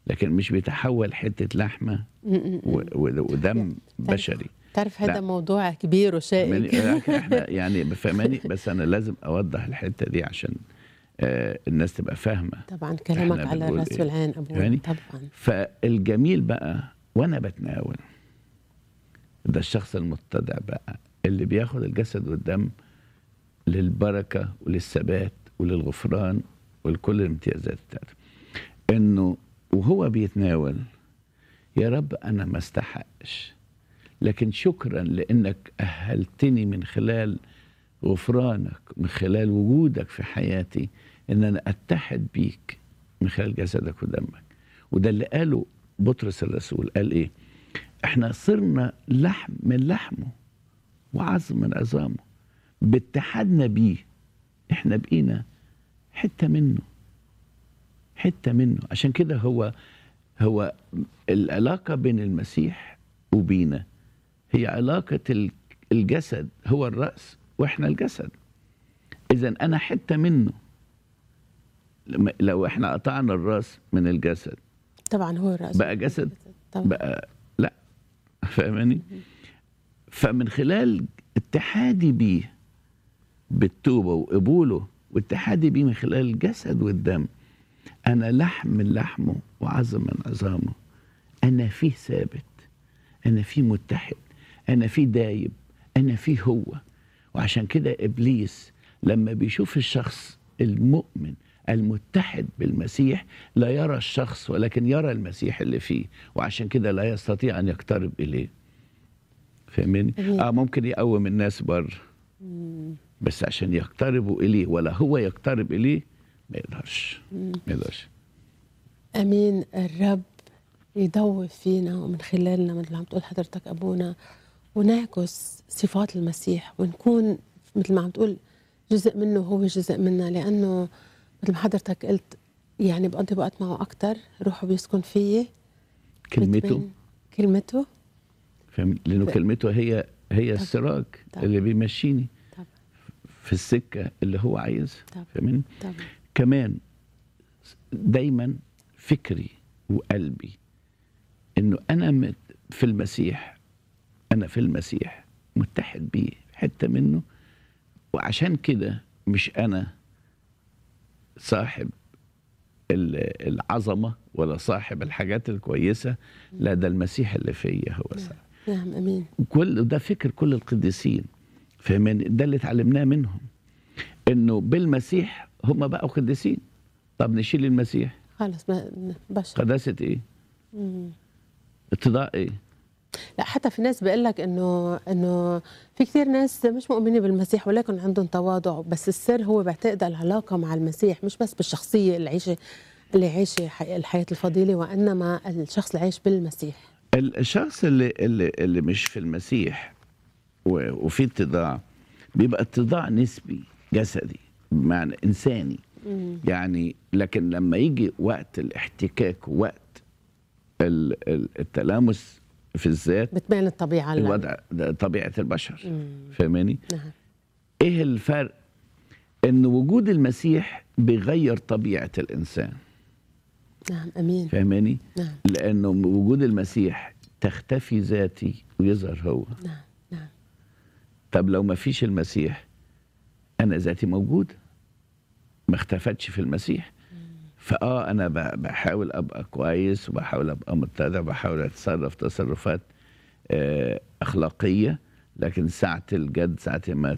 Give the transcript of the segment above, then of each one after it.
لكن مش بيتحول حته لحمه م- م- م. و- و- ودم تعرف- بشري تعرف هذا لا. موضوع كبير من- وشائك احنا يعني بفهماني بس انا لازم اوضح الحته دي عشان آه الناس تبقى فاهمه طبعا كلامك إحنا على بنقول الراس إيه؟ والعين ابونا يعني طبعا فالجميل بقى وانا بتناول ده الشخص المتضع بقى اللي بياخد الجسد والدم للبركه وللثبات وللغفران ولكل الامتيازات بتاعته انه وهو بيتناول يا رب انا ما استحقش لكن شكرا لانك اهلتني من خلال غفرانك من خلال وجودك في حياتي ان انا اتحد بيك من خلال جسدك ودمك وده اللي قاله بطرس الرسول قال ايه احنا صرنا لحم من لحمه وعظم من عظامه باتحادنا بيه احنا بقينا حته منه حته منه عشان كده هو هو العلاقه بين المسيح وبينا هي علاقه ال- الجسد هو الراس واحنا الجسد اذا انا حته منه لما- لو احنا قطعنا الراس من الجسد طبعا هو الراس بقى جسد طبعا بقى لا فاهماني فمن خلال اتحادي بيه بالتوبه وقبوله واتحادي بيه من خلال الجسد والدم انا لحم من لحمه وعظم من عظامه انا فيه ثابت انا فيه متحد انا فيه دايب انا فيه هو وعشان كده ابليس لما بيشوف الشخص المؤمن المتحد بالمسيح لا يرى الشخص ولكن يرى المسيح اللي فيه وعشان كده لا يستطيع ان يقترب اليه فاهمني أمين. اه ممكن يقوم الناس بره بس عشان يقتربوا اليه ولا هو يقترب اليه ما يقدرش ما يقدرش امين الرب يدوب فينا ومن خلالنا مثل ما عم تقول حضرتك ابونا ونعكس صفات المسيح ونكون مثل ما عم تقول جزء منه هو جزء منا لانه مثل ما حضرتك قلت يعني بقضي وقت معه اكثر روحه بيسكن فيي كلمته بتبين كلمته فاهم لانه ف- كلمته هي هي طبعا. السراج طبعا. اللي بيمشيني طبعا في السكه اللي هو عايزها طبعا. فاهمني طبعا كمان دايما فكري وقلبي انه انا مت- في المسيح انا في المسيح متحد بيه حته منه وعشان كده مش انا صاحب ال- العظمه ولا صاحب الحاجات الكويسه لا ده المسيح اللي فيا هو صاحب نعم امين كل ده فكر كل القديسين فاهمين ده اللي اتعلمناه منهم انه بالمسيح هم بقوا قديسين طب نشيل المسيح خلص ما- بشر قداسه ايه مم. اتضاء ايه لا حتى في ناس بيقول لك انه انه في كثير ناس مش مؤمنين بالمسيح ولكن عندهم تواضع بس السر هو بعتقد العلاقه مع المسيح مش بس بالشخصيه اللي عايشه اللي عايشه حي- الحياه الفضيله وانما الشخص اللي عايش بالمسيح ال- الشخص اللي اللي اللي مش في المسيح و- وفي اتضاع بيبقى اتضاع نسبي جسدي بمعنى انساني يعني لكن لما يجي وقت الاحتكاك ووقت ال- ال- التلامس في الذات بتبين الطبيعه ال- الوضع ده طبيعه البشر مم. فاهماني نعم ايه الفرق ان وجود المسيح بيغير طبيعه الانسان نعم امين فاهماني نعم لانه وجود المسيح تختفي ذاتي ويظهر هو نعم نعم طب لو ما فيش المسيح انا ذاتي موجوده ما اختفتش في المسيح فاه انا ب- بحاول ابقى كويس وبحاول ابقى متضع بحاول اتصرف تصرفات آه، اخلاقيه لكن ساعه الجد ساعه ما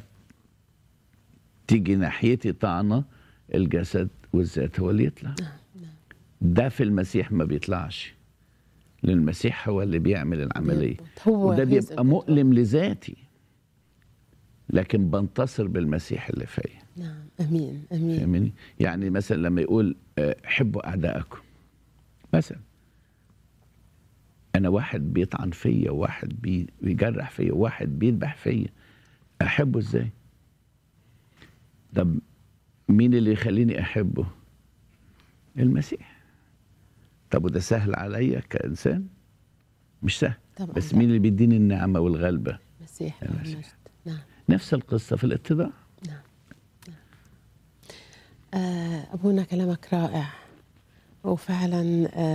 تيجي ناحيتي طعنه الجسد والذات هو اللي يطلع ده في المسيح ما بيطلعش لان المسيح هو اللي بيعمل العمليه هو وده his بيبقى control. مؤلم لذاتي لكن بنتصر بالمسيح اللي فيا نعم امين امين فاهمني يعني مثلا لما يقول آه، حبوا اعدائكم مثلا انا واحد بيطعن فيا وواحد بي- بيجرح فيا وواحد بيذبح فيا احبه ازاي طب مين اللي يخليني احبه المسيح طب وده سهل عليا كانسان مش سهل طبعا بس لا. مين اللي بيديني النعمه والغلبه المسيح المسيح. المجد. نعم نفس القصه في الاتضاع نعم نعم. آه، أبونا كلامك رائع وفعلا آه،